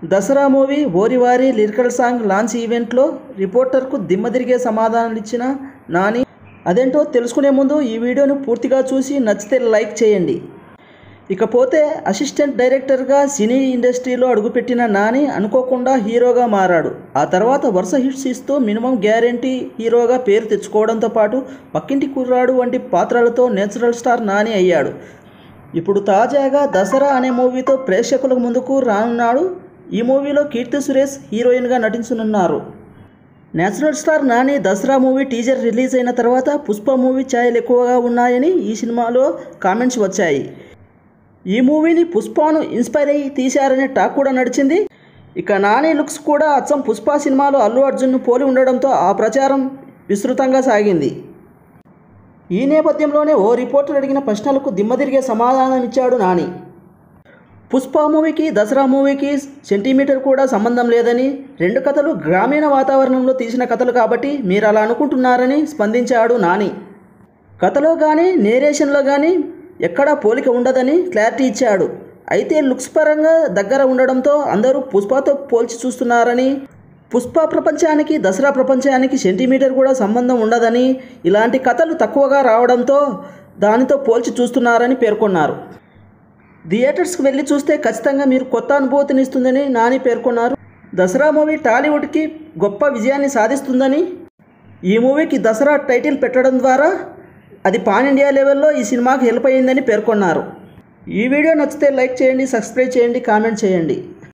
Dasara movie ఓరివారి lyrical song launch ఈవెంట్లో రిపోర్టర్కు దిమ్మ తిరిగే సమాధానాలు ఇచ్చిన నాని అదేంటో తెలుసుకునే ముందు ఈ వీడియోను పూర్తిగా చూసి నచ్చితే లైక్ చేయండి ఇకపోతే అసిస్టెంట్ డైరెక్టర్గా సినీ ఇండస్ట్రీలో అడుగుపెట్టిన నాని అనుకోకుండా హీరోగా మారాడు ఆ తర్వాత వరుస హిట్స్ ఇస్తూ మినిమం గ్యారంటీ హీరోగా పేరు తెచ్చుకోవడంతో పాటు పక్కింటి కుర్రాడు వంటి పాత్రలతో నేచురల్ స్టార్ నాని అయ్యాడు ఇప్పుడు తాజాగా దసరా అనే మూవీతో ప్రేక్షకుల ముందుకు రానున్నాడు ఈ మూవీలో కీర్తి సురేష్ హీరోయిన్గా నటించనున్నారు natural star Nani Dasara movie teaser release అయిన తర్వాత పుష్ప మూవీ ఛాయలు ఎక్కువగా ఉన్నాయని ఈ సినిమాలో కామెంట్స్ వచ్చాయి ఈ మూవీని పుష్పను ఇన్స్పైర్ అయ్యి తీశారనే టాక్ కూడా నడిచింది ఇక నాని లుక్స్ కూడా అచ్చం పుష్ప సినిమాలో అల్లు అర్జున్ను పోలి ఉండడంతో ఆ ప్రచారం విస్తృతంగా సాగింది ఈ నేపథ్యంలోనే ఓ రిపోర్టర్ అడిగిన ప్రశ్నలకు దిమ్మదిరిగే సమాధానం ఇచ్చాడు నాని పుష్ప మూవీకి దసరా మూవీకి సెంటీమీటర్ కూడా సంబంధం లేదని రెండు కథలు గ్రామీణ వాతావరణంలో తీసిన కథలు కాబట్టి మీరు అలా అనుకుంటున్నారని స్పందించాడు నాని కథలో కానీ నేరేషన్లో కానీ ఎక్కడా పోలిక ఉండదని క్లారిటీ ఇచ్చాడు అయితే లుక్స్ పరంగా దగ్గర ఉండడంతో అందరూ పుష్పతో పోల్చి చూస్తున్నారని పుష్ప ప్రపంచానికి దసరా ప్రపంచానికి సెంటీమీటర్ కూడా సంబంధం ఉండదని ఇలాంటి కథలు తక్కువగా రావడంతో దానితో పోల్చి చూస్తున్నారని పేర్కొన్నారు థియేటర్స్కి వెళ్ళి చూస్తే ఖచ్చితంగా మీరు కొత్త అనుభూతిని ఇస్తుందని నాని పేర్కొన్నారు దసరా మూవీ టాలీవుడ్కి గొప్ప విజయాన్ని సాధిస్తుందని ఈ మూవీకి దసరా టైటిల్ పెట్టడం ద్వారా అది పాన్ ఇండియా లెవెల్లో ఈ సినిమాకి హెల్ప్ అయ్యిందని పేర్కొన్నారు ఈ వీడియో నచ్చితే లైక్ చేయండి సబ్స్క్రైబ్ చేయండి కామెంట్ చేయండి